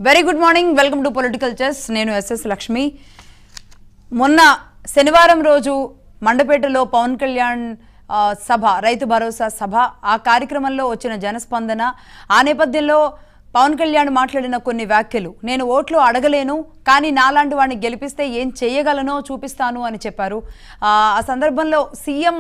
Very good morning welcome to political chess నేను SS Lakshmi మొన్న శనివారం రోజు మండపేటలో పవన్ కళ్యాణ్ ఆ, సభ రైతు భరోసా సభ ఆ కార్యక్రమంలో వచ్చిన జనస్పందన ఆ నేపథ్యంలో పవన్ కళ్యాణ్ మాట్లాడిన కొన్ని వ్యాఖ్యలు నేను ఓట్లు అడగలేను కానీ నాలాంటి వాడిని గెలిపిస్తే ఏం చేయగలనో చూపిస్తాను అని చెప్పారు ఆ ఆ సందర్భంలో సీఎం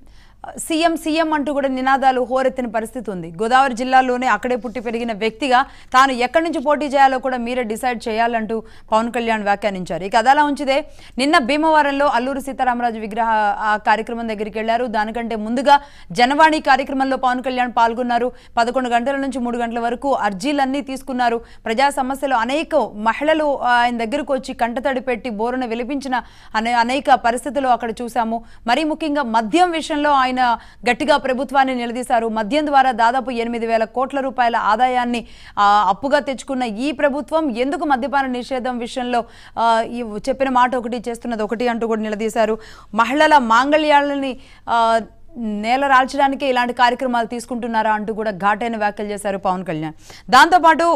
సీఎం సీఎం అంటూ కూడా నినాదాలు హోరెత్తిన పరిస్థితి ఉంది గోదావరి జిల్లాలోనే అక్కడే పుట్టి పెరిగిన వ్యక్తిగా తాను ఎక్కడి నుంచి పోటీ చేయాలో కూడా మీరే డిసైడ్ చేయాలంటూ పవన్ కళ్యాణ్ వ్యాఖ్యానించారు ఇక అదలా ఉంచితే నిన్న భీమవరంలో అల్లూరు సీతారామరాజు విగ్రహ ఆ కార్యక్రమం దగ్గరికి వెళ్లారు దానికంటే ముందుగా జనవాణి కార్యక్రమంలో పవన్ కళ్యాణ్ పాల్గొన్నారు పదకొండు గంటల నుంచి మూడు గంటల వరకు అర్జీలన్నీ తీసుకున్నారు ప్రజా సమస్యలు అనేక మహిళలు ఆయన దగ్గరకు వచ్చి కంటతడి పెట్టి బోరున విలిపించిన అనే అనేక పరిస్థితులు అక్కడ చూసాము మరీ ముఖ్యంగా మద్యం విషయంలో ఆయన గట్టిగా ప్రభుత్వాన్ని నిలదీశారు మద్యం ద్వారా దాదాపు ఎనిమిది వేల కోట్ల రూపాయల ఆదాయాన్ని ఆ, అప్పుగా తెచ్చుకున్న ఈ ప్రభుత్వం ఎందుకు మద్యపాన నిషేధం విషయంలో ఆ, ఈ చెప్పిన మాట ఒకటి చేస్తున్నది ఒకటి అంటూ కూడా నిలదీశారు మహిళల మాంగళ్యాలని ఆ, నేల రాల్చడానికే ఇలాంటి కార్యక్రమాలు తీసుకుంటున్నారా అంటూ కూడా ఘాటైన వ్యాఖ్యలు చేశారు పవన్ కళ్యాణ్ దాంతోపాటు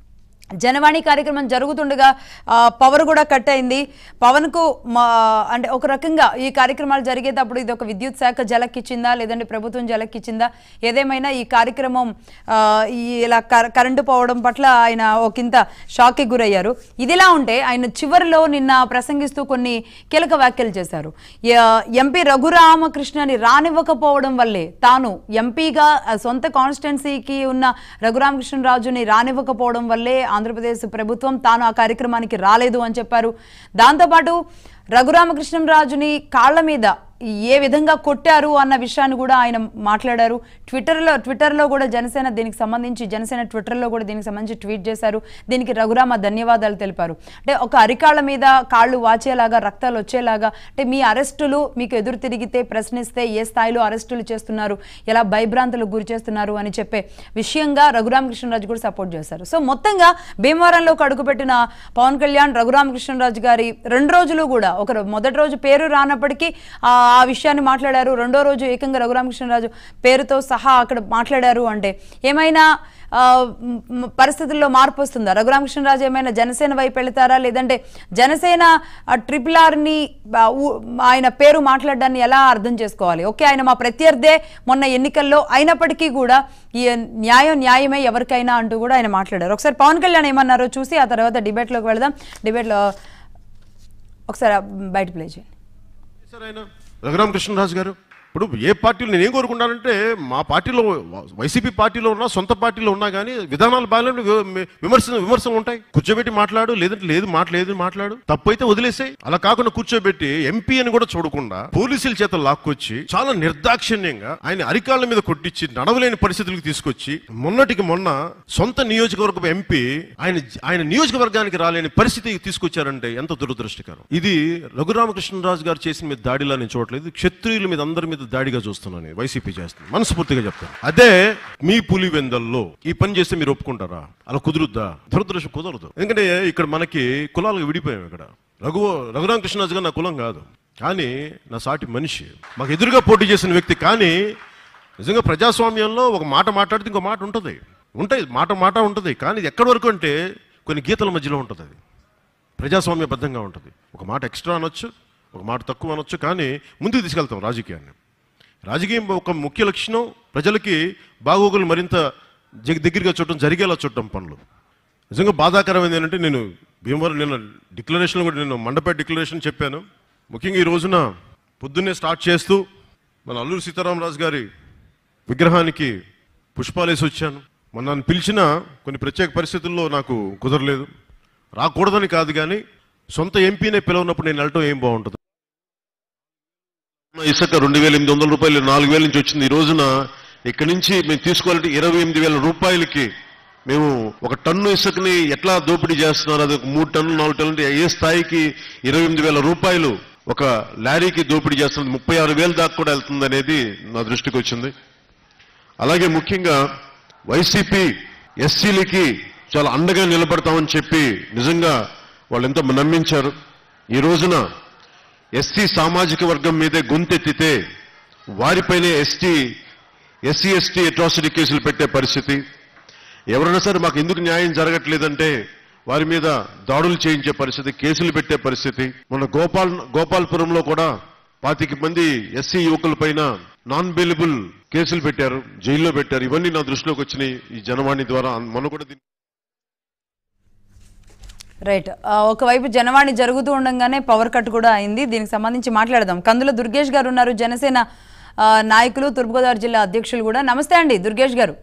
జనవాణి కార్యక్రమం జరుగుతుండగా ఆ, పవర్ కూడా కట్ అయింది పవన్కు మా అంటే ఒక రకంగా ఈ కార్యక్రమాలు జరిగేటప్పుడు ఇది ఒక విద్యుత్ శాఖ జలక్కిచ్చిందా లేదంటే ప్రభుత్వం జలక్కిచ్చిందా ఏదేమైనా ఈ కార్యక్రమం ఆ, ఈ ఇలా కర- కరెంటు పోవడం పట్ల ఆయన ఒకంత షాక్కి గురయ్యారు ఇదిలా ఉంటే ఆయన చివరిలో నిన్న ప్రసంగిస్తూ కొన్ని కీలక వ్యాఖ్యలు చేశారు య- ఎంపీ రఘురామకృష్ణని రానివ్వకపోవడం వల్లే తాను ఎంపీగా ఆ, సొంత కాన్స్టిట్యున్సీకి ఉన్న రఘురామకృష్ణరాజుని రానివ్వకపోవడం వల్లే ఆంధ్రప్రదేశ్ ప్రభుత్వం తాను ఆ కార్యక్రమానికి రాలేదు అని చెప్పారు దాంతోపాటు రఘురామకృష్ణరాజుని కాళ్ళ మీద ఏ విధంగా కొట్టారు అన్న విషయాన్ని కూడా ఆయన మాట్లాడారు ట్విట్టర్లో ట్విట్టర్లో కూడా జనసేన దీనికి సంబంధించి జనసేన ట్విట్టర్లో కూడా దీనికి సంబంధించి ట్వీట్ చేశారు దీనికి రఘురామ ధన్యవాదాలు తెలిపారు అంటే ఒక అరికాళ్ళ మీద కాళ్ళు వాచేలాగా రక్తాలు వచ్చేలాగా అంటే మీ అరెస్టులు మీకు ఎదురు తిరిగితే ప్రశ్నిస్తే ఏ స్థాయిలో అరెస్టులు చేస్తున్నారు ఎలా భయభ్రాంతులకు గురి చేస్తున్నారు అని చెప్పే విషయంగా రఘురామకృష్ణరాజు కూడా సపోర్ట్ చేశారు సో మొత్తంగా భీమవరంలోకి అడుగుపెట్టిన పవన్ కళ్యాణ్ రఘురామకృష్ణరాజు గారి రెండు రోజులు కూడా ఒక రో- మొదటి రోజు పేరు రానప్పటికీ ఆ ఆ విషయాన్ని మాట్లాడారు రెండో రోజు ఏకంగా రఘురామకృష్ణరాజు పేరుతో సహా అక్కడ మాట్లాడారు అంటే ఏమైనా ఆ, మ్, పరిస్థితుల్లో మార్పు వస్తుందా రఘురామకృష్ణరాజు ఏమైనా జనసేన వైపు వెళతారా లేదంటే జనసేన ఆ, ట్రిపుల్ ఆర్ని ఆ, ఊ- ఆయన పేరు మాట్లాడడాన్ని ఎలా అర్థం చేసుకోవాలి ఓకే ఆయన మా ప్రత్యర్థే మొన్న ఎన్నికల్లో అయినప్పటికీ కూడా ఈ న్యాయం న్యాయమే ఎవరికైనా అంటూ కూడా ఆయన మాట్లాడారు ఒకసారి పవన్ కళ్యాణ్ ఏమన్నారో చూసి ఆ తర్వాత డిబేట్లోకి వెళదాం డిబేట్లో ఒకసారి ఆ బయట ప్లే చేయండి సార్ ఆయన రఘురామకృష్ణరాజు గారు ఇప్పుడు ఏ పార్టీలో నేను ఏం కోరుకుంటానంటే మా పార్టీలో వైసీపీ పార్టీలో ఉన్నా సొంత పార్టీలో ఉన్నా కానీ విధానాలు బాగాలేని విమర్శ విమర్శలు ఉంటాయి కూర్చోబెట్టి మాట్లాడు లేదంటే లేదు మాట లేదు మాట్లాడు తప్పైతే వదిలేసాయి అలా కాకుండా కూర్చోబెట్టి ఎంపీ అని కూడా చూడకుండా పోలీసుల చేత లాక్కొచ్చి చాలా నిర్దాక్షిణ్యంగా ఆయన అరికాళ్ళ మీద కొట్టించి నడవలేని పరిస్థితులకు తీసుకొచ్చి మొన్నటికి మొన్న సొంత నియోజకవర్గం ఎంపీ ఆయన ఆయన నియోజకవర్గానికి రాలేని పరిస్థితి తీసుకొచ్చారంటే ఎంత దురదృష్టకరం ఇది రఘురామకృష్ణరాజు గారు చేసిన మీద దాడిలా నేను చూడట్లేదు క్షత్రియుల మీద అందరి మీద దాడిగా చూస్తున్నాను నేను. వైసీపీ చేస్తుంది మనస్ఫూర్తిగా చెప్తాను అదే మీ పులివెందల్లో ఈ పని చేస్తే మీరు ఒప్పుకుంటారా అలా కుదురుద్దా దురదృష్టం కుదరదు ఎందుకంటే ఇక్కడ మనకి కులాలకు విడిపోయాం ఇక్కడ రఘు రఘురామకృష్ణరాజు గారు నా కులం కాదు కానీ నా సాటి మనిషి మాకు ఎదురుగా పోటీ చేసిన వ్యక్తి కానీ నిజంగా ప్రజాస్వామ్యంలో ఒక మాట మాట్లాడితే ఇంకో మాట ఉంటుంది ఉంటాయి మాట మాట ఉంటుంది కానీ ఇది ఎక్కడి వరకు అంటే కొన్ని గీతల మధ్యలో ఉంటుంది అది ప్రజాస్వామ్యబద్ధంగా ఉంటుంది ఒక మాట ఎక్స్ట్రా అనొచ్చు ఒక మాట తక్కువ అనొచ్చు కానీ ముందుకు తీసుకెళ్తాం రాజకీయాన్ని రాజకీయం ఒక ముఖ్య లక్షణం ప్రజలకి బాగోగులు మరింత జగ- దగ్గరగా చూడటం జరిగేలా చూడటం పనులు నిజంగా బాధాకరమైంది ఏంటంటే నేను భీమవరం నేను డిక్లరేషన్ కూడా నేను మండపేట డిక్లరేషన్ చెప్పాను ముఖ్యంగా ఈ రోజున పొద్దున్నే స్టార్ట్ చేస్తూ మన అల్లూరు సీతారామరాజు గారి విగ్రహానికి పుష్పాలేసి వచ్చాను మొన్న నన్ను పిలిచిన కొన్ని ప్రత్యేక పరిస్థితుల్లో నాకు కుదరలేదు రాకూడదని కాదు కానీ సొంత ఎంపీనే పిలవనప్పుడు నేను వెళ్ళటం ఏం బాగుంటుంది ఇసుక రెండు వేల ఎనిమిది వందల రూపాయలు నాలుగు వేల నుంచి వచ్చింది ఈ రోజున ఇక్కడి నుంచి మేము తీసుకోవాలంటే ఇరవై ఎనిమిది వేల రూపాయలకి మేము ఒక టన్ను ఇసుకని ఎట్లా దోపిడీ చేస్తున్నారు అది ఒక మూడు టన్నులు నాలుగు టన్నులు అంటే ఏ స్థాయికి ఇరవై ఎనిమిది వేల రూపాయలు ఒక లారీకి దోపిడీ చేస్తుంది ముప్పై ఆరు వేలు దాకా కూడా వెళ్తుంది అనేది నా దృష్టికి వచ్చింది అలాగే ముఖ్యంగా వైసీపీ ఎస్సీలకి చాలా అండగా నిలబడతామని చెప్పి నిజంగా వాళ్ళు ఎంతో నమ్మించారు ఈ రోజున ఎస్సీ సామాజిక వర్గం మీదే గొంతెత్తితే వారిపైనే ఎస్టీ ఎస్సీ ఎస్టీ అట్రాసిటీ కేసులు పెట్టే పరిస్థితి ఎవరైనా సరే మాకు ఎందుకు న్యాయం జరగట్లేదంటే వారి మీద దాడులు చేయించే పరిస్థితి కేసులు పెట్టే పరిస్థితి మన గోపాల్ గోపాల్పురంలో కూడా పాతిక మంది ఎస్సీ యువకుల పైన నాన్ బెయిలబుల్ కేసులు పెట్టారు జైల్లో పెట్టారు ఇవన్నీ నా దృష్టిలోకి వచ్చినాయి ఈ జనవాణి ద్వారా మనం కూడా దీన్ని రైట్ ఆ, ఒకవైపు జనవాణి జరుగుతూ ఉండగానే పవర్ కట్ కూడా అయింది దీనికి సంబంధించి మాట్లాడదాం కందుల దుర్గేష్ గారు ఉన్నారు జనసేన ఆ, నాయకులు తూర్పుగోదావరి జిల్లా అధ్యక్షులు కూడా నమస్తే అండి దుర్గేష్ గారు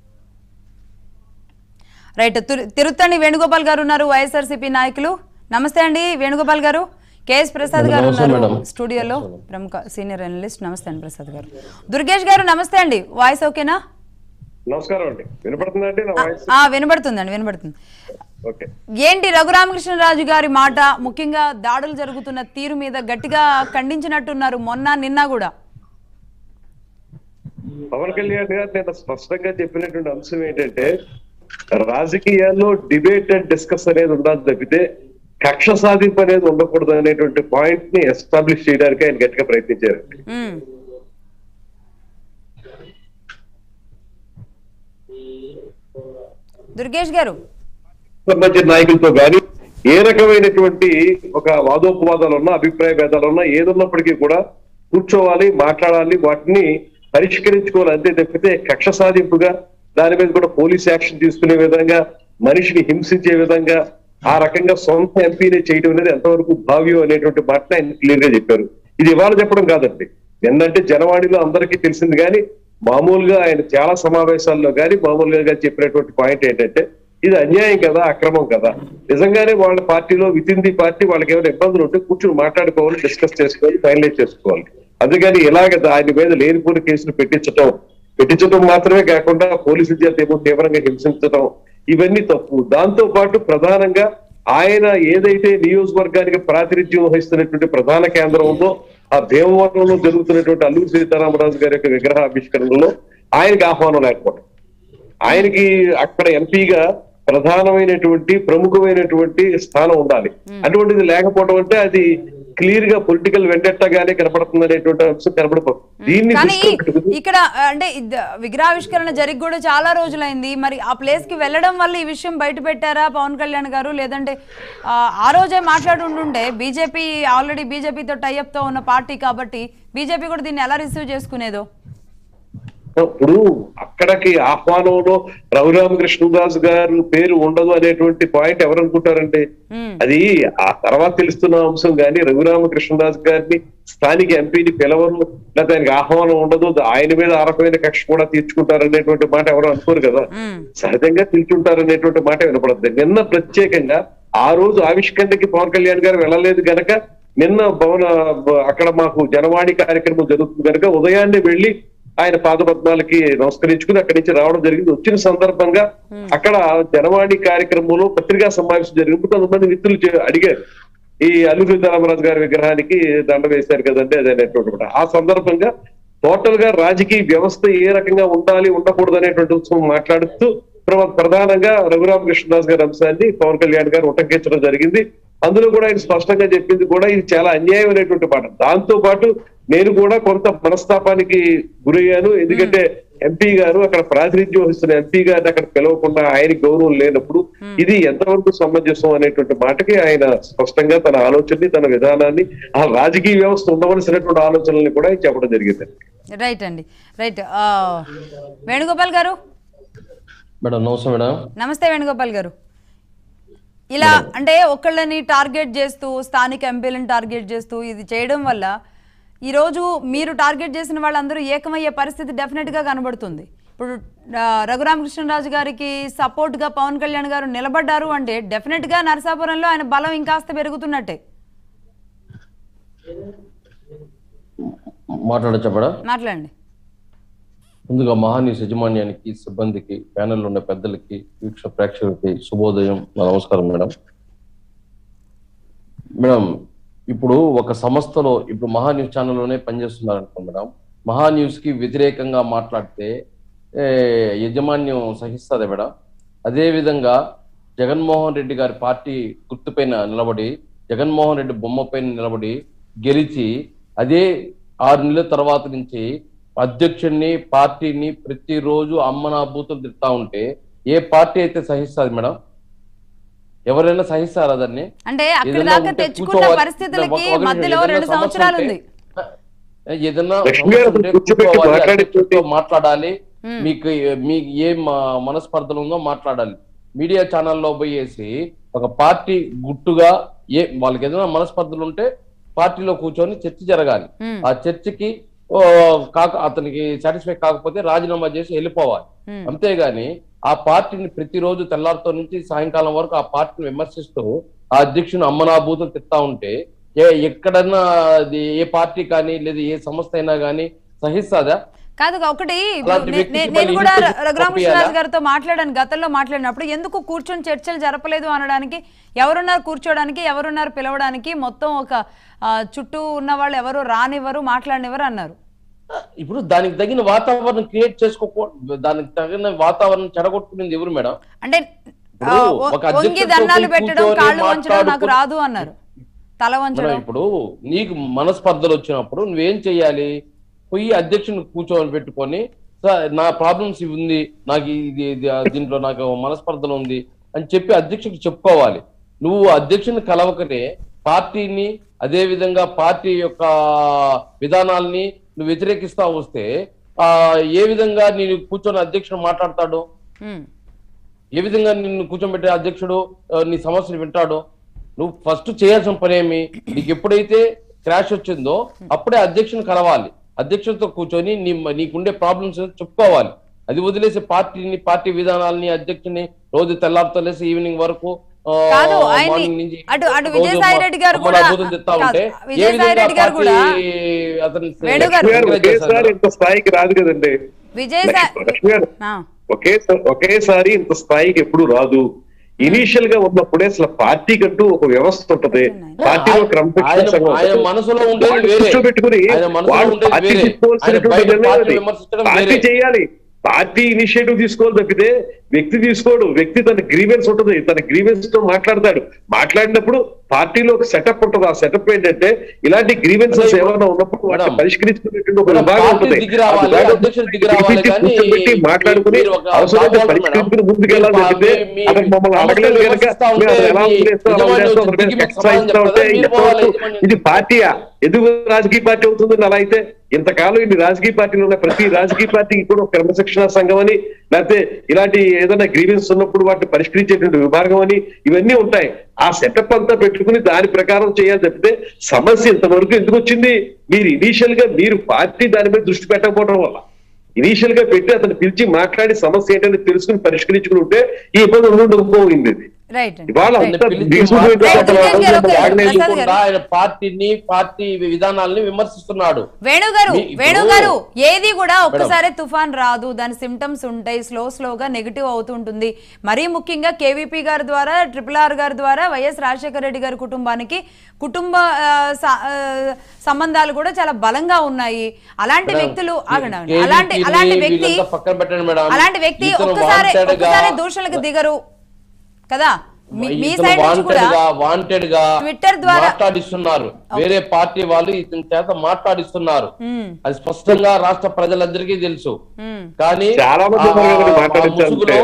రైట్ తిరు- తిరుత్తణి వేణుగోపాల్ గారు ఉన్నారు వైఎస్ఆర్సీపీ నాయకులు నమస్తే అండి వేణుగోపాల్ గారు కేఎస్ ప్రసాద్ గారు నమస్తే ఉన్నారు మేడం. స్టూడియోలో ప్రముఖ సీనియర్ అనలిస్ట్ నమస్తే అండి ప్రసాద్ గారు దుర్గేష్ గారు నమస్తే అండి వాయిస్ ఓకేనా నమస్కారం అండి వినపడుతుందండి నా వాయిస్ ఆ, వినబడుతుందండి వినబడుతుంది ఓకే ఏంటి రఘురామకృష్ణరాజు గారి మాట ముఖ్యంగా దాడులు జరుగుతున్న తీరు మీద గట్టిగా ఖండించినట్టున్నారు మొన్న నిన్న కూడా పవన్ కళ్యాణ్ గారు నేను స్పష్టంగా చెప్పినటువంటి అంశం ఏంటంటే రాజకీయాల్లో డిబేట్ అండ్ డిస్కస్ అనేది ఉండాలి తప్పితే కక్ష సాధింపు అనేది ఉండకూడదు అనేటువంటి పాయింట్ ని ఎస్టాబ్లిష్ చేయడానికి ఆయన గట్టిగా ప్రయత్నించారు ఉమ్, దుర్గేష్ గారు సంబంధించిన నాయకులతో కానీ ఏ రకమైనటువంటి ఒక వాదోపవాదాలు ఉన్నా అభిప్రాయ భేదాలు ఉన్నా ఏదున్నప్పటికీ కూడా కూర్చోవాలి మాట్లాడాలి వాటిని పరిష్కరించుకోవాలి అంతే తప్పితే కక్ష సాధింపుగా దాని మీద కూడా పోలీస్ యాక్షన్ తీసుకునే విధంగా మనిషిని హింసించే విధంగా ఆ రకంగా సొంత ఎంపీని చేయడం అనేది ఎంతవరకు భావ్యం అనేటువంటి మాటని ఆయన క్లియర్ గా చెప్పారు ఇది ఇవాళ చెప్పడం కాదండి ఏంటంటే జనవాణిలో అందరికీ తెలిసింది కానీ మామూలుగా ఆయన చాలా సమావేశాల్లో కానీ మామూలుగా గాని చెప్పినటువంటి పాయింట్ ఏంటంటే ఇది అన్యాయం కదా అక్రమం కదా నిజంగానే వాళ్ళ పార్టీలో విత్ ఇన్ ది పార్టీ వాళ్ళకి ఏమైనా ఇబ్బందులు ఉంటే కూర్చొని మాట్లాడుకోవాలి డిస్కస్ చేసుకోవాలి ఫైనలైజ్ చేసుకోవాలి అందుకని ఇలాగ ఆయన మీద లేనిపోని కేసులు పెట్టించటం పెట్టించడం మాత్రమే కాకుండా పోలీసుల చేత ఏమో తీవ్రంగా హింసించడం ఇవన్నీ తప్పు దాంతో పాటు ప్రధానంగా ఆయన ఏదైతే నియోజకవర్గానికి ప్రాతినిధ్యం వహిస్తున్నటువంటి ప్రధాన కేంద్రం ఉందో ఆ భీమవరంలో జరుగుతున్నటువంటి అల్లూరి సీతారామరాజు గారి యొక్క విగ్రహ ఆవిష్కరణలో ఆయనకి ఆహ్వానం లేకపోవడం ఆయనకి అక్కడ ఎంపీగా ప్రధానమైనటువంటి ప్రముఖమైనటువంటి స్థానం ఉండాలి అటువంటిది లేకపోవడం అంటే అది క్లియర్ గా పొలిటికల్ వెంటెట్టగానే కనపడుతుంది అనేటువంటి అంశం కనపడిపోతుంది దీన్ని కానీ దృష్టిలో పెట్టుకుని ఇక్కడ అంటే ఇద్- విగ్రహావిష్కరణ జరిగి కూడా చాలా రోజులైంది మరి ఆ ప్లేస్ కి వెళ్ళడం వల్ల ఈ విషయం బయట పెట్టారా పవన్ కళ్యాణ్ గారు లేదంటే ఆ, ఆ రోజే మాట్లాడి ఉండుంటే బీజేపీ ఆల్రెడీ బీజేపీతో టైఅప్ తో ఉన్న పార్టీ కాబట్టి బీజేపీ కూడా దీన్ని ఎలా రిసీవ్ చేసుకునేదో ఇప్పుడు అక్కడికి ఆహ్వానంలో రఘురామకృష్ణదాస్ గారు పేరు ఉండదు అనేటువంటి పాయింట్ ఎవరు అనుకుంటారంటే ఉమ్, అది ఆ తర్వాత తెలుస్తున్న అంశం కానీ రఘురామకృష్ణదాస్ గారిని స్థానిక ఎంపీని పిలవరు లేకపోతే ఆయనకి ఆహ్వానం ఉండదు ఆయన మీద ఆ రకమైన కక్ష కూడా తీర్చుకుంటారనేటువంటి మాట ఎవరు అనుకోరు కదా ఉమ్, సహజంగా పిలుచుంటారనేటువంటి మాట వినపడుతుంది నిన్న ప్రత్యేకంగా ఆ రోజు ఆవిష్కరణకి పవన్ కళ్యాణ్ గారు వెళ్ళలేదు గనక నిన్న భవన అక్కడ మాకు జనవాణి కార్యక్రమం జరుగుతుంది కనుక ఉదయాన్నే వెళ్లి ఆయన పాదపద్మాలకి నమస్కరించుకుని అక్కడి నుంచి రావడం జరిగింది వచ్చిన సందర్భంగా అక్కడ జనవాణి కార్యక్రమంలో పత్రికా సమావేశం జరిగినప్పుడు కొంతమంది మిత్రులు చే- అడిగారు ఈ అల్లు సీతారామరాజు గారి విగ్రహానికి దండ వేశారు కదండి అది అనేటువంటి మాట. ఆ సందర్భంగా టోటల్ గా రాజకీయ వ్యవస్థ ఏ రకంగా ఉండాలి ఉండకూడదు అనేటువంటి అంశం మాట్లాడుతూ ప్ర- ప్రధానంగా రఘురామకృష్ణదాస్ గారి అంశాన్ని పవన్ కళ్యాణ్ గారు ఉటంకించడం జరిగింది అందులో కూడా ఆయన స్పష్టంగా చెప్పింది కూడా ఇది చాలా అన్యాయం అనేటువంటి మాట దాంతో పాటు నేను కూడా కొంత మనస్తాపానికి గురయ్యాను ఎందుకంటే ఎంపీ గారు అక్కడ ప్రాతినిధ్యం వహిస్తున్న ఎంపీ గారిని అక్కడ పిలవకుండా ఆయన గౌరవం లేనప్పుడు ఇది ఎంతవరకు సమంజసం అనేటువంటి మాటకి ఆయన స్పష్టంగా తన ఆలోచనని తన విధానాన్ని ఆ రాజకీయ వ్యవస్థ ఉండవలసినటువంటి ఆలోచనల్ని కూడా ఆయన చెప్పడం జరిగింది రైట్ అండి రైట్ ఆ, వేణుగోపాల్ గారు మేడం నమస్తే మేడం నమస్తే వేణుగోపాల్ గారు ఇలా అంటే ఒకళ్ళని టార్గెట్ చేస్తూ స్థానిక ఎంపీలను టార్గెట్ చేస్తూ ఇది చేయడం వల్ల ఈరోజు మీరు టార్గెట్ చేసిన వాళ్ళందరూ ఏకమయ్యే పరిస్థితి డెఫినెట్గా కనబడుతుంది ఇప్పుడు ఆ, రఘురామకృష్ణరాజు గారికి సపోర్ట్గా పవన్ కళ్యాణ్ గారు నిలబడ్డారు అంటే డెఫినెట్గా నరసాపురంలో ఆయన బలం ఇంకాస్త పెరుగుతున్నట్టే మాట్లాడచ్చా మేడం మాట్లాడండి ముందుగా మహానీస్ యజమాన్యానికి సిబ్బందికి ప్యానెల్లో ఉన్న పెద్దలకి వీక్ష ప్రేక్షకులకి శుభోదయం నా నమస్కారం మేడం మేడం ఇప్పుడు ఒక సంస్థలో ఇప్పుడు మహా న్యూస్ ఛానల్లోనే పనిచేస్తున్నారు అనుకో మేడం మహా న్యూస్ కి వ్యతిరేకంగా మాట్లాడితే ఏ, యజమాన్యం సహిస్తుంది మేడం అదే విధంగా జగన్మోహన్ రెడ్డి గారి పార్టీ గుర్తుపైన నిలబడి జగన్మోహన్ రెడ్డి బొమ్మ పైన నిలబడి గెలిచి అదే ఆరు నెలల తర్వాత నుంచి అధ్యక్షుడిని పార్టీని ప్రతిరోజు అమ్మన బూతులు తిడతా ఉంటే ఏ పార్టీ అయితే సహిస్తుంది మేడం ఎవరైనా సహిస్తారా దాన్ని అంటే అక్కడి ఏదైనా దాకా ఉంటే తెచ్చుకున్న కూర్చోవాలి. పరిస్థితులకి ఒక- ఒక నిమిషం, మధ్యలో ఏదైనా రెండు సమస్య సంవత్సరాలు ఉంటే- ఉంది ఏదైనా లక్ష్మీ గారు సమస్య ఉంటే కూర్చోబెట్టి కూర్చోవాలి, మాట్లాడి అధ్యక్షుడితో మాట్లాడాలి మీకు మీకు ఏ మ- మనస్పర్ధలు ఉందో మాట్లాడాలి మీడియా ఛానల్లో పోయేసి ఒక పార్టీ గుట్టుగా ఏ వాళ్ళకి ఏదైనా మనస్పర్ధలు ఉంటే పార్టీలో కూర్చొని చర్చ జరగాలి మ్మ్. ఆ చర్చకి ఓ, కాక అతనికి సాటిస్ఫై కాకపోతే రాజీనామా చేసి వెళ్ళిపోవాలి మ్మ్. అంతేగాని ఆ పార్టీని ప్రతిరోజు తెల్లారితో నుంచి సాయంకాలం వరకు ఆ పార్టీని విమర్శిస్తూ ఆ అధ్యక్షుని అమ్మనాభూతం తిట్టా ఉంటే ఏ ఎక్కడన్నా అది ఏ పార్టీ కానీ లేదా ఏ సంస్థ అయినా కానీ సహిస్తాదా కాదు ఒకటి ఇప్పుడు అలాంటి నే- వ్యక్తికి నే- మళ్ళీ నేను కూడా ఇంటికి రఘురామకృష్ణరాజు పంపియాలా? గారితో మాట్లాడాను గతంలో మాట్లాడినప్పుడు ఎందుకు కూర్చొని చర్చలు జరపలేదు అనడానికి ఎవరున్నారు కూర్చోడానికి ఎవరున్నారు పిలవడానికి మొత్తం ఒక ఆ, చుట్టూ ఉన్న వాళ్ళు ఎవరు రానివ్వరు మాట్లాడినివ్వరు అన్నారు ఇప్పుడు దానికి తగిన వాతావరణం క్రియేట్ చేసుకోకూ దానికి తగిన వాతావరణం చెడగొట్టుకునేది ఎవరు మేడం అంటే ఆ, ఇప్పుడు ఒ- ఒక వంగి అధ్యక్షుడితో దండాలు కూర్చొని పెట్టడం కాళ్ళు వంచడం నాకు మాట్లాడుకో- రాదు అన్నారు తల మేడం వంచడం ఇప్పుడు నీకు మనస్పర్ధలు వచ్చినప్పుడు నువ్వేం చెయ్యాలి పోయి అధ్యక్షుని కూర్చొని పెట్టుకొని "సార్, నా ప్రాబ్లమ్స్ ఇవి ఉంది నాకు ఇది ఇది- దీంట్లో నాకు మనస్పర్ధలు ఉంది అని చెప్పి అధ్యక్షుడికి చెప్పుకోవాలి నువ్వు అధ్యక్షుని కలవకనే పార్టీని అదే విధంగా పార్టీ యొక్క విధానాల్ని నువ్వు వ్యతిరేకిస్తా వస్తే ఆ ఏ విధంగా నేను కూర్చొని అధ్యక్షుడు మాట్లాడతాడు ఉమ్, ఏ విధంగా నిన్ను కూర్చోబెట్టే అధ్యక్షుడు ఆ, నీ సమస్యలు వింటాడు నువ్వు ఫస్ట్ చేయాల్సిన పని ఏమి నీకు ఎప్పుడైతే క్రాష్ వచ్చిందో అప్పుడే అధ్యక్షుని కలవాలి అధ్యక్షుడితో కూర్చొని నీ నీకుండే ప్రాబ్లమ్స్ చెప్పుకోవాలి అది వదిలేసి పార్టీని పార్టీ విధానాలని అధ్యక్షుని రోజు తెల్లారితో లేసి ఈవినింగ్ వరకు ఆ, కాదు, ఆయన్ని- మార్నింగ్ నుంచి అటు- అటు రోజు విజయసాయి రెడ్డి గారు అమ్మల కూడా- అద్భుతం చెప్తా కాదు, ఉంటే ఏ విజయసాయి విధంగా రెడ్డి గారు పార్టీ కూడా అతన్ని వేణు గారు- లక్ష్మీ గారు encourage చేస్తారు? ఒకేసారి ఇంత స్థాయికి రాదు కదండి విజయసాయి లక్ష్మీ గారు ఆ, ఒకేసారి ఒకేసారి ఇంత స్థాయికి ఎప్పుడు రాదు ఇనీషియల్ గా ఉన్నప్పుడే అసలు పార్టీ కంటూ ఒక వ్యవస్థ ఉంటది పార్టీలో క్రమశిక్షణ ఆయన- సంఘం ఆయన ఉంటుంది. మనసులో ఉండేది వాళ్ళు వేరే. కూర్చోబెట్టుకుని ఆయన మనసులో వాళ్ళు ఉండేది పార్టీ వేరే. తీసుకోవాల్సినటువంటి ఆయన బయట నిర్ణయం పార్టీ అది. విమర్శించడం పార్టీ వేరే. చేయాలి పార్టీ ఇనిషియేటివ్ తీసుకోవాలి తప్పితే వ్యక్తి తీసుకోడు వ్యక్తి తన గ్రీవెన్స్ ఉంటుంది తన గ్రీవెన్స్ తో మాట్లాడతాడు మాట్లాడినప్పుడు పార్టీలో ఒక సెటప్ ఉంటుంది ఆ సెటప్ ఏంటంటే ఇలాంటి గ్రీవెన్సెస్ మేడం, ఏమైనా ఉన్నప్పుడు వాటిని మేడం, పరిష్కరించుకునేటువంటి ఒక మేడం, విభాగం పార్టీ ఉంటుంది దిగి రావాలి, ఆ విభాగం అధ్యక్షుడు దిగి రావాలి పిలిపించి కానీ కూర్చోబెట్టి మాట్లాడుకుని మీరు ఒక అవసరమైతే బాబు పరిష్కరించుకుని మేడం, ముందుకెళ్ళాలి మీరు తప్పితే మీ- అతను మమ్మల్ని సమస్యలు అడగలేదు కనుక విమర్శిస్తా మేము ఉంటే ఎలా మీ చేస్తాం అలా యజమాని చేస్తాం వచ్చి అతని మీద దిగి మీకు ఎక్సర్సైజ్ సమాధానం ఉంటే చెప్తారా? మీరు పోవాలి, ఎంతవరకు యజమాని ఇది పార్టీయా ఎందుకు రాజకీయ పార్టీ అవుతుంది అలా అయితే ఇంతకాలం ఇన్ని రాజకీయ పార్టీలు ఉన్నాయి ప్రతి రాజకీయ పార్టీకి కూడా ఒక క్రమశిక్షణ సంఘం అని లేకపోతే ఇలాంటి ఏదైనా గ్రీవెన్స్ ఉన్నప్పుడు వాటిని పరిష్కరించేటువంటి విభాగం అని ఇవన్నీ ఉంటాయి ఆ సెటప్ అంతా పెట్టుకుని దాని ప్రకారం చేయాలి తప్పితే సమస్య ఇంతవరకు ఎందుకు వచ్చింది మీరు ఇనీషియల్ గా మీరు పార్టీ దాని మీద దృష్టి పెట్టకపోవడం వల్ల ఇనీషియల్ గా పెట్టి అతను పిలిచి మాట్లాడి సమస్య ఏంటని తెలుసుకుని పరిష్కరించుకుని ఉంటే ఈ ఇబ్బంది ఉండకపోయింది ఇది రైట్ అండి ఇవాళ రైట్. అంతా పిలిచి దిగుబడి రైట్, అసలు దినేష్ గారు, ఓకే. ఆర్గనైజ్ ప్రసాద్ గారు. లేకుండా ఆయన పార్టీని పార్టీ విధానాల్ని విమర్శిస్తున్నాడు వేణు గారు మీ- ఇప్పుడు- వేణు గారు ఏది కూడా ఒక్కసారి తుఫాన్ రాదు దాని సిమ్టమ్స్ ఉంటాయి స్లో స్లోగా నెగిటివ్ అవుతుంటుంది మరీ ముఖ్యంగా కేవీపీ గారి ద్వారా ట్రిపుల్ ఆర్ గారి ద్వారా వైఎస్ రాజశేఖర రెడ్డి గారి కుటుంబానికి కుటుంబ ఆ, స- ఆ, సంబంధాలు కూడా చాలా బలంగా ఉన్నాయి అలాంటి మేడం, వ్యక్తులు ఆగండి, ఆగండి. కేవీపీని అలాంటి అలాంటి వ్యక్తి వీళ్ళంతా పక్కన పెట్టండి మేడం అలాంటి వ్యక్తి ఇతను ఒక్కసారి wanted గా- ఒక్కసారి దూషణలకు దిగరు కదా మీ- మీ ఇతను సైడ్ నుంచి కూడా వాంటెడ్ గా వాంటెడ్ గా Twitter ద్వారా- మాట్లాడిస్తున్నారు వేరే పార్టీ వాళ్ళు ఇతని చేత మాట్లాడిస్తున్నారు మ్మ్. అది స్పష్టంగా రాష్ట్ర ప్రజలందరికీ తెలుసు మ్మ్. కానీ చాలా మంది ఆ- ఉన్నారు కదండి ఆ మాట్లాడించాలంటే. ముసుగులో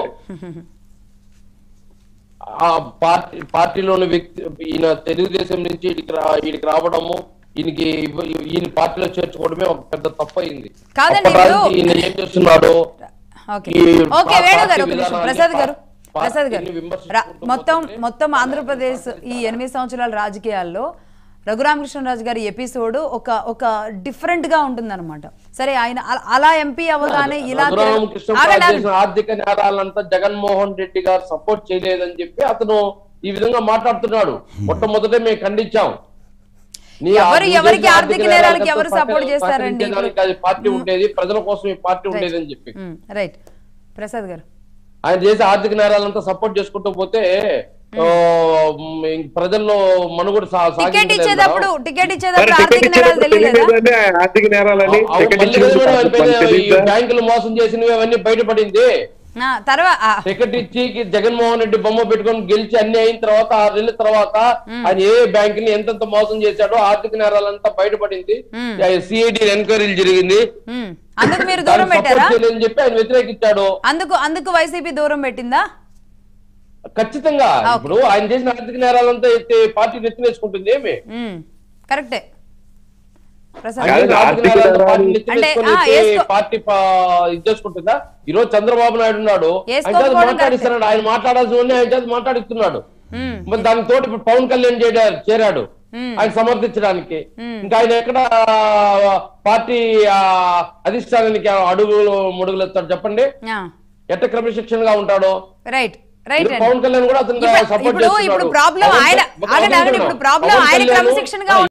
ఆ పార్టీ పార్టీలోని వ్యక్తి ఈయన తెలుగుదేశం నుంచి ఈడికి రా- ఈడికి రావడము ఈయనకి ఇవ్వ- ఈయన పార్టీలో చేర్చుకోవడమే ఒక పెద్ద తప్పు అయింది కాదండి, అప్పటిదాకా ఇప్పుడు- ఈయన ఏం చేస్తున్నాడు ఓకే ఈ ఓకే వేణు పార్టీ గారు ఒక నిమిషం విధానాన్ని ప్రసాద్ గారు పా- ప్రసాద్ గారు పార్టీని విమర్శించుకుంటూ రా- మొత్తం పోతుంటే మొత్తం ఆంధ్రప్రదేశ్ ఈ ఎనిమిది సంవత్సరాల రాజకీయాల్లో రఘురామకృష్ణరాజు గారి ఎపిసోడ్ ఒక ఒక డిఫరెంట్ గా ఉంటుందన్నమాట సరే ఆయన అల- అలా ఎంపీ అవగానే ఇలా తిరగ- రఘురామకృష్ణ ఆగండి, ఆగండి. చేసిన ఆర్థిక నేరాలంతా జగన్మోహన్ రెడ్డి గారు సపోర్ట్ చేయలేదని చెప్పి అతను ఈ విధంగా మాట్లాడుతున్నాడు మొట్టమొదటే మేము ఖండించాం నీ ఆ- ఎవరు- నువ్వు ఎవరికి చేసిన ఆర్థిక ఆర్థిక నేరాలకి నేరాలతో ఎవరు పాటు support చేస్తారండి? సహకరించేదానికి అది పార్టీ ఉండేది ప్రజల కోసం ఈ పార్టీ ఉండేది అని చెప్పి మ్మ్, రైట్ ప్రసాద్ గారు ఆయన చేసే ఆర్థిక నేరాలంతా సపోర్ట్ చేసుకుంటూ పోతే ఆ, మ్, ఇంక ప్రజల్లో మనుగడ సా- టికెట్ సాగించలేదు ఇచ్చేటప్పుడు మేడం. టికెట్ మరి ఇచ్చేటప్పుడు టికెట్ ఆర్థిక నేరాలు ఇచ్చేటప్పుడు తెలియలేదా తెలియలేదండి, ఆర్థిక నేరాలని అవును, టికెట్ మళ్ళీ కదా మేడం ఆయన ఇచ్చేటప్పుడు పైన ఈ తెలియదా? బ్యాంకులు మోసం చేసినవి అవన్నీ బయటపడింది ఆ, తర్వాత ఆ, టికెట్ ఇచ్చి జగన్మోహన్ రెడ్డి బొమ్మ పెట్టుకొని గెలిచి అన్ని అయిన తర్వాత ఆరు నెలల తర్వాత ఆయన ఏ బ్యాంక్ ని ఎంతెంత మోసం చేశాడో ఆర్థిక నేరాలంతా బయటపడింది మ్మ్. సిఐడి ఎంక్వైరీలు జరిగింది మ్మ్. అందుకు మీరు దాన్ని దూరం పెట్టారా support చేయలేదని చెప్పి ఆయన వ్యతిరేకించాడు అందుకు అందుకు వైసీపీ దూరం పెట్టిందా ఖచ్చితంగా ఇప్పుడు ఆయన చేసిన ఆర్థిక నేరాలంతా ఎత్తి పార్టీ నెత్తినేసుకుంటుంది ఏమి మ్మ్. కరెక్టే ప్రసాద్ ఆయన చేసిన ఆర్థిక ఆర్థిక నేరాలంతా పార్టీ నేరాలు- నెత్తినేసుకొని అంటే, ఆ, ఎత్తి వేసుకో- పార్టీ పా- ఇది చేసుకుంటుందా ఈ రోజు చంద్రబాబు నాయుడు ఉన్నాడు ఆయన చేత వేసుకోకపోవడం మాట్లాడిస్తున్నాడు ఆయన మాట్లాడాల్సిన ఆయన చేత మాట్లాడిస్తున్నాడు మ్మ్. మరి దానికి తోటి ఇప్పుడు పవన్ కళ్యాణ్ చేయడా- చేరాడు ఆయన సమర్థించడానికి ఇంకా ఆయన ఎక్కడ ఆ, పార్టీ ఆ, అధిష్టానానికి అడుగులు ముడుగులు ఎత్తాడు చెప్పండి ఆ, ఎట్ట క్రమశిక్షణగా ఉంటాడో రైట్ రైట్ ఇప్పుడు అండి పవన్ కళ్యాణ్ కూడా అతను ఇప్పుడు- సపోర్ట్ ఇప్పుడు ఇప్పుడు ప్రాబ్లం ఆయన ఆగండి ఆగండి ఇప్పుడు ప్రాబ్లం ఆయన క్రమశిక్షణగా